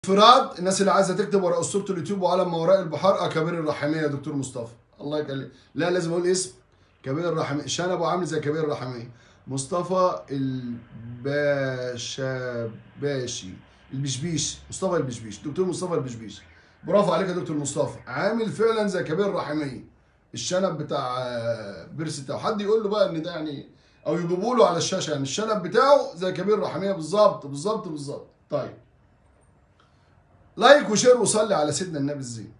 انفراد الناس اللي عايزه تكتب ورا اسطوره اليوتيوب وعالم ما وراء البحار اكابر الرحميه يا دكتور مصطفى الله يكلم لا لازم اقول اسم كبير الرحميه شنبه عامل زي كبير الرحميه مصطفى الباشاباشي البشبيش مصطفى البشبيش دكتور مصطفى البشبيش برافو عليك يا دكتور مصطفى عامل فعلا زي كبير الرحميه الشنب بتاع آه، بيرسي حد يقول له بقى ان ده يعني او يجيبوا له على الشاشه يعني الشنب بتاعه زي كبير الرحميه بالظبط بالظبط بالظبط طيب لايك وشير وصلي على سيدنا النبي الزين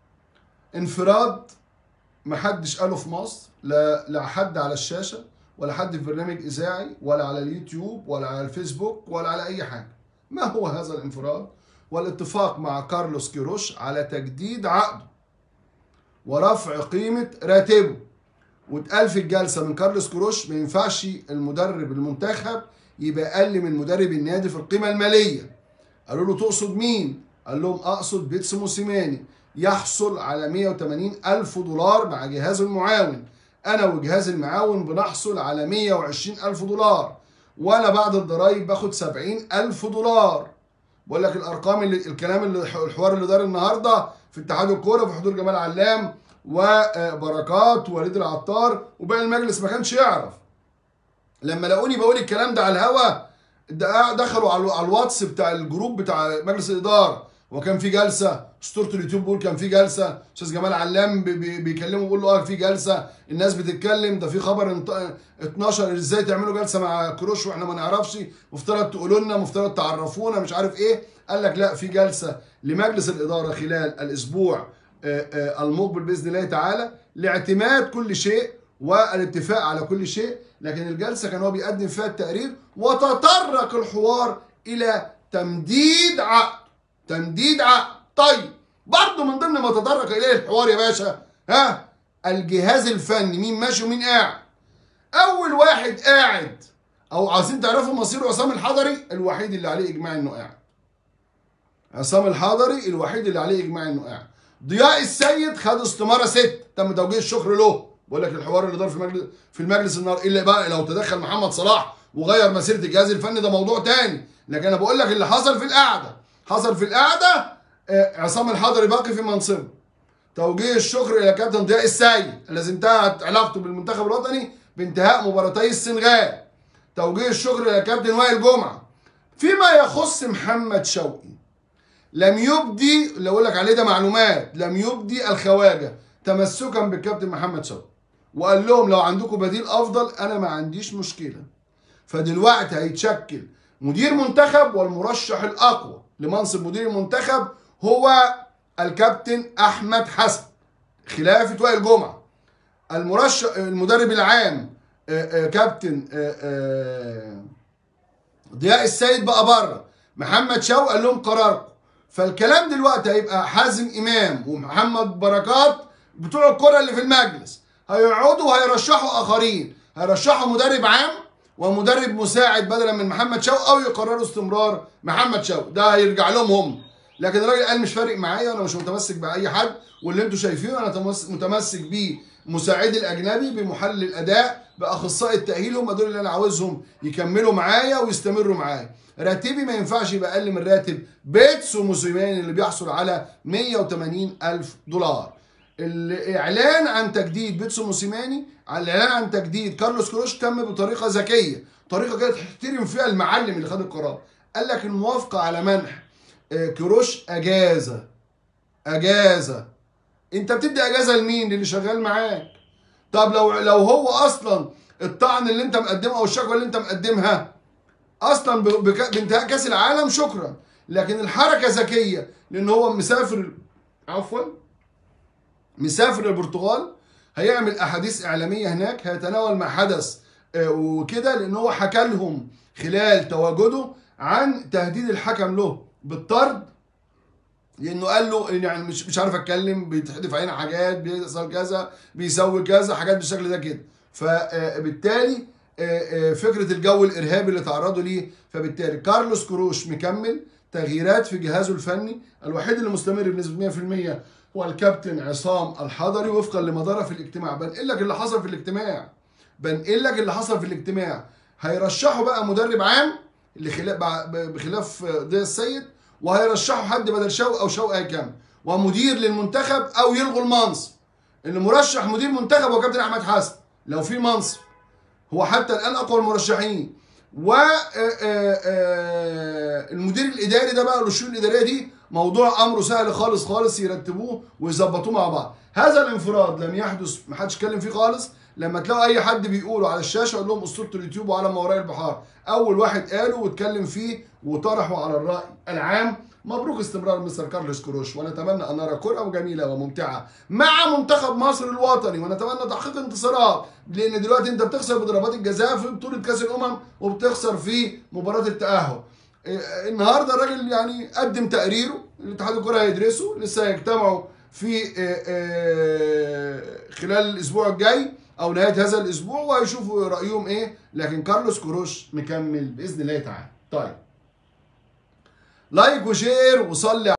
انفراد محدش قاله في مصر لا لا حد على الشاشه ولا حد في برنامج اذاعي ولا على اليوتيوب ولا على الفيسبوك ولا على اي حاجه ما هو هذا الانفراد والاتفاق مع كارلوس كيروش على تجديد عقده ورفع قيمه راتبه واتقال في الجلسه من كارلوس كيروش ما ينفعش المدرب المنتخب يبقى اقل من مدرب النادي في القيمه الماليه قالوا له تقصد مين؟ قال لهم اقصد بيتس موسيماني يحصل على 180 الف دولار مع جهازه المعاون انا وجهاز المعاون بنحصل على 120 الف دولار وانا بعد الضرايب باخد 70 الف دولار بقول لك الارقام اللي الكلام اللي الحوار اللي دار النهارده في اتحاد الكوره في حضور جمال علام وبركات ووليد العطار وباقي المجلس ما كانش يعرف لما لاقوني بقول الكلام ده على الهوا ده دخلوا على على الواتس بتاع الجروب بتاع مجلس الاداره وكان في جلسه اسطوره اليوتيوب بيقول كان في جلسه استاذ جمال علام بي- بي- بيكلمه بيقول له اه في جلسه الناس بتتكلم ده في خبر انط- 12 ازاي تعملوا جلسه مع كروش واحنا ما نعرفش مفترض تقولوا لنا مفترض تعرفونا مش عارف ايه قال لك لا في جلسه لمجلس الاداره خلال الاسبوع آه، آه، المقبل باذن الله تعالى لاعتماد كل شيء والاتفاق على كل شيء لكن الجلسه كان هو بيقدم فيها التقرير وتطرق الحوار الى تمديد عقد تمديد عقد طيب برضه من ضمن ما تطرق اليه الحوار يا باشا ها الجهاز الفني مين ماشي ومين قاعد اول واحد قاعد او عايزين تعرفوا مصير عصام الحضري الوحيد اللي عليه اجماع انه قاعد عصام الحضري الوحيد اللي عليه اجماع انه قاعد ضياء السيد خد استماره ست تم توجيه الشكر له بقول لك الحوار اللي دار في مجلس في المجلس النهار الا بقى لو تدخل محمد صلاح وغير مسيره الجهاز الفني ده موضوع تاني لكن انا بقول لك اللي حصل في القعده حصل في القعده آه، عصام الحضري باقي في منصبه توجيه الشكر الى كابتن ضياء السيد الذي انتهت علاقته بالمنتخب الوطني بانتهاء مباراتي السنغال توجيه الشكر الى كابتن وائل جمعه فيما يخص محمد شوقي لم يبدي اللي اقول لك عليه ده معلومات لم يبدي الخواجه تمسكا بالكابتن محمد شوقي وقال لهم لو عندكم بديل افضل انا ما عنديش مشكله فدلوقتي هيتشكل مدير منتخب والمرشح الاقوى لمنصب مدير المنتخب هو الكابتن احمد حسن خلافه وائل جمعه المرشح المدرب العام آه، آه، كابتن آه، آه، ضياء السيد بقى بره محمد شوقي قال لهم قراركم فالكلام دلوقتي هيبقى حازم امام ومحمد بركات بتوع الكره اللي في المجلس هيقعدوا وهيرشحوا اخرين هيرشحوا مدرب عام ومدرب مساعد بدلا من محمد شوقي او يقرروا استمرار محمد شوقي ده هيرجع لهم هم لكن الراجل قال مش فارق معايا انا مش متمسك باي حد واللي انتوا شايفينه انا تمس- متمسك بيه مساعدي الاجنبي بمحلل الاداء باخصائي التاهيل هم دول اللي انا عاوزهم يكملوا معايا ويستمروا معايا راتبي ما ينفعش يبقى اقل من راتب بيتسو موسيماني اللي بيحصل على 180 الف دولار الاعلان عن تجديد بيتسو موسيماني على الاعلان عن تجديد كارلوس كروش تم بطريقه ذكيه طريقه كده تحترم فيها المعلم اللي خد القرار قال لك الموافقه على منح آه، كروش اجازه اجازه انت بتدي اجازه لمين اللي شغال معاك طب لو لو هو اصلا الطعن اللي انت مقدمه او الشكوى اللي انت مقدمها اصلا ب- بك- بانتهاء كاس العالم شكرا لكن الحركه ذكيه لان هو مسافر عفوا مسافر البرتغال هيعمل احاديث اعلاميه هناك هيتناول ما حدث آه، وكده لان هو حكى لهم خلال تواجده عن تهديد الحكم له بالطرد لانه قال له إن يعني مش مش عارف اتكلم بيتحدف علينا حاجات بيحصل كذا بيسوي كذا حاجات بالشكل ده كده فبالتالي فكره الجو الارهابي اللي تعرضوا ليه فبالتالي كارلوس كروش مكمل تغييرات في جهازه الفني الوحيد اللي مستمر بنسبه 100% هو الكابتن عصام الحضري وفقا لما دار في الاجتماع بنقل لك اللي حصل في الاجتماع بنقل لك اللي حصل في الاجتماع هيرشحوا بقى مدرب عام اللي خلاف بخلاف ضياء السيد وهيرشحوا حد بدل شوقي او شوقي هيكمل ومدير للمنتخب او يلغوا المنصب اللي مرشح مدير منتخب هو كابتن احمد حسن لو في منصب هو حتى الان اقوى المرشحين و المدير الاداري ده بقى الشؤون الاداريه دي موضوع امره سهل خالص خالص يرتبوه ويظبطوه مع بعض هذا الانفراد لم يحدث ما حدش اتكلم فيه خالص لما تلاقوا اي حد بيقوله على الشاشه اقول لهم اسطوره اليوتيوب وعلى ما وراء البحار اول واحد قاله واتكلم فيه وطرحه على الراي العام مبروك استمرار مستر كارلوس كروش ونتمنى ان نرى كره جميله وممتعه مع منتخب مصر الوطني ونتمنى تحقيق انتصارات لان دلوقتي انت بتخسر بضربات الجزاء في بطوله كاس الامم وبتخسر في مباراه التاهل النهارده الراجل يعني قدم تقريره الاتحاد الكره هيدرسه لسه هيجتمعوا في خلال الاسبوع الجاي او نهايه هذا الاسبوع وهيشوفوا رايهم ايه لكن كارلوس كروش مكمل باذن الله تعالى طيب لايك وشير وصلي